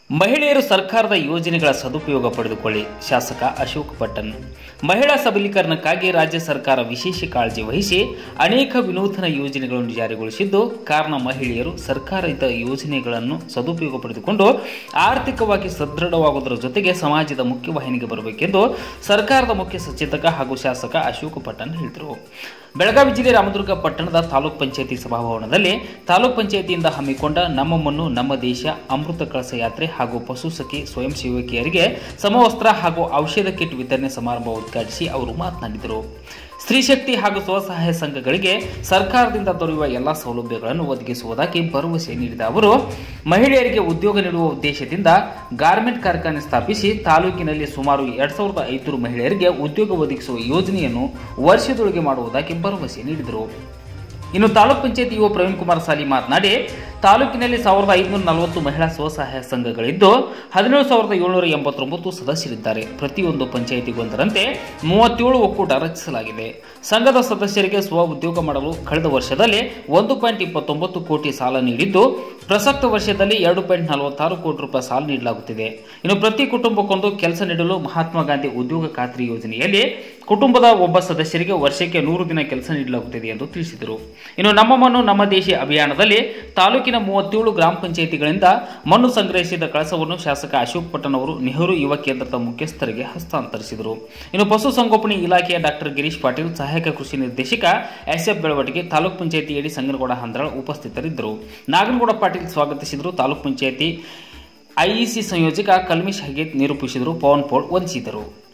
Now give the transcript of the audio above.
ಮಹಿಳೆಯರು ಸರ್ಕಾರದ ಯೋಜನೆಗಳ ಸದುಪಯೋಗ ಪಡೆದುಕೊಳ್ಳಿ ಶಾಸಕ ಅಶೋಕ್ ಪಟ್ಟಣ್ ಮಹಿಳಾ ಸಬಲೀಕರಣಕ್ಕಾಗಿ ರಾಜ್ಯ ಸರ್ಕಾರ ವಿಶೇಷ ಕಾಳಜಿ ವಹಿಸಿ ಅನೇಕ ವಿನೂತನ ಯೋಜನೆಗಳನ್ನು ಜಾರಿಗೊಳಿಸಿದ್ದು ಕಾರಣ ಮಹಿಳೆಯರು ಸರ್ಕಾರದ ಯೋಜನೆಗಳನ್ನು ಸದುಪಯೋಗ ಪಡೆದುಕೊಂಡು ಆರ್ಥಿಕವಾಗಿ ಸದೃಢವಾಗುವುದರ ಜೊತೆಗೆ ಸಮಾಜದ ಮುಖ್ಯವಾಹಿನಿಗೆ ಬರಬೇಕೆಂದು ಸರ್ಕಾರದ ಮುಖ್ಯ ಸಚೇತಕ ಹಾಗೂ ಶಾಸಕ ಅಶೋಕ್ ಪಟ್ಟಣ್ ಹೇಳಿದರು ಬೆಳಗಾವಿ ಜಿಲ್ಲೆ ರಾಮದುರ್ಗ ಪಟ್ಟಣದ ತಾಲೂಕ್ ಪಂಚಾಯತಿ ಸಭಾಭವನದಲ್ಲಿ ತಾಲೂಕ್ ಪಂಚಾಯತಿಯಿಂದ ಹಮ್ಮಿಕೊಂಡ ನಮ್ಮ ಮಣ್ಣು ನಮ್ಮ ದೇಶ ಅಮೃತ ಕಳಸ ಯಾತ್ರೆ ಹಾಗೂ ಪಶು ಸಖಿ ಸ್ವಯಂ ಸೇವಕಿಯರಿಗೆ ಸಮವಸ್ತ್ರ ಹಾಗೂ ಔಷಧ ಕಿಟ್ ವಿತರಣೆ ಸಮಾರಂಭ ಉದ್ಘಾಟಿಸಿ ಅವರು ಮಾತನಾಡಿದರು ಸ್ತ್ರೀಶಕ್ತಿ ಹಾಗೂ ಸ್ವಸಹಾಯ ಸಂಘಗಳಿಗೆ ಸರ್ಕಾರದಿಂದ ದೊರೆಯುವ ಎಲ್ಲ ಸೌಲಭ್ಯಗಳನ್ನು ಒದಗಿಸುವುದಾಗಿ ಭರವಸೆ ನೀಡಿದ ಅವರು ಮಹಿಳೆಯರಿಗೆ ಉದ್ಯೋಗ ನೀಡುವ ಉದ್ದೇಶದಿಂದ ಗಾರ್ಮೆಂಟ್ ಕಾರ್ಖಾನೆ ಸ್ಥಾಪಿಸಿ ತಾಲೂಕಿನಲ್ಲಿ ಸುಮಾರು ಎರಡ್ ಸಾವಿರದ ಐನೂರು ಮಹಿಳೆಯರಿಗೆ ಉದ್ಯೋಗ ಒದಗಿಸುವ ಯೋಜನೆಯನ್ನು ವರ್ಷದೊಳಗೆ ಮಾಡುವುದಾಗಿ ಭರವಸೆ ನೀಡಿದರು ಇನ್ನು ತಾಲೂಕ್ ಪಂಚಾಯತ್ ಯುವ ಪ್ರವೀಣ್ ಕುಮಾರ್ ಸಾಲಿ ಮಾತನಾಡಿ ತಾಲೂಕಿನಲ್ಲಿ ಸಾವಿರದ ಐದುನೂರ ನಲವತ್ತು ಮಹಿಳಾ ಸ್ವಸಹಾಯ ಸಂಘಗಳಿದ್ದು ಹದಿನೇಳು ಸಾವಿರದ ಏಳ್ನೂರ ಎಂಬತ್ತೊಂಬತ್ತು ಸದಸ್ಯರಿದ್ದಾರೆ ಪ್ರತಿಯೊಂದು ಪಂಚಾಯಿತಿಗೊಂದರಂತೆ ಮೂವತ್ತೇಳು ಒಕ್ಕೂಟ ರಚಿಸಲಾಗಿದೆ ಸಂಘದ ಸದಸ್ಯರಿಗೆ ಸ್ವ ಉದ್ಯೋಗ ಮಾಡಲು ಕಳೆದ ವರ್ಷದಲ್ಲಿ ಒಂದು ಪಾಯಿಂಟ್ ಇಪ್ಪತ್ತೊಂಬತ್ತು ಕೋಟಿ ಸಾಲ ನೀಡಿದ್ದು ಪ್ರಸಕ್ತ ವರ್ಷದಲ್ಲಿ ಎರಡು ಪಾಯಿಂಟ್ ನಲವತ್ತಾರು ಕೋಟಿ ರೂಪಾಯಿ ಸಾಲ ನೀಡಲಾಗುತ್ತಿದೆ ಇನ್ನು ಪ್ರತಿ ಕುಟುಂಬಕ್ಕೊಂದು ಕೆಲಸ ನೀಡಲು ಮಹಾತ್ಮ ಗಾಂಧಿ ಉದ್ಯೋಗ ಖಾತ್ರಿ ಯೋಜನೆಯಲ್ಲಿ ಕುಟುಂಬದ ಒಬ್ಬ ಸದಸ್ಯರಿಗೆ ವರ್ಷಕ್ಕೆ ನೂರು ದಿನ ಕೆಲಸ ನೀಡಲಾಗುತ್ತಿದೆ ಎಂದು ತಿಳಿಸಿದರು ಇನ್ನು ನಮ್ಮ ಮಣ್ಣು ನಮ್ಮ ದೇಶ ಅಭಿಯಾನದಲ್ಲಿ ತಾಲೂಕಿನ ಮೂವತ್ತೇಳು ಗ್ರಾಮ ಪಂಚಾಯಿತಿಗಳಿಂದ ಮಣ್ಣು ಸಂಗ್ರಹಿಸಿದ ಕಳಸವನ್ನು ಶಾಸಕ ಅಶೋಕ್ ಪಟ್ಟಣ್ ಅವರು ನೆಹರು ಯುವ ಕೇಂದ್ರದ ಮುಖ್ಯಸ್ಥರಿಗೆ ಹಸ್ತಾಂತರಿಸಿದರು ಇನ್ನು ಪಶುಸಂಗೋಪನೆ ಇಲಾಖೆಯ ಡಾಕ್ಟರ್ ಗಿರೀಶ್ ಪಾಟೀಲ್ ಸಹಾಯಕ ಕೃಷಿ ನಿರ್ದೇಶಕ ಎಸ್ ಎಫ್ ಬೆಳವಟಿಗೆ ತಾಲೂಕ್ ಪಂಚಾಯಿತಿಯಡಿ ಸಂಗನಗೌಡ ಹಂದ್ರಾಳ್ ಉಪಸ್ಥಿತರಿದ್ದರು ನಾಗನಗೌಡ ಪಾಟೀಲ್ ಸ್ವಾಗತಿಸಿದರು ತಾಲೂಕ್ ಪಂಚಾಯಿತಿ ಐಇಸಿ ಸಂಯೋಜಕ ಕಲ್ಮಿಶ್ ಹಗೇತ್ ನಿರೂಪಿಸಿದರು ಪವನ್ ಪೋಳ್ ವಂದಿಸಿದರು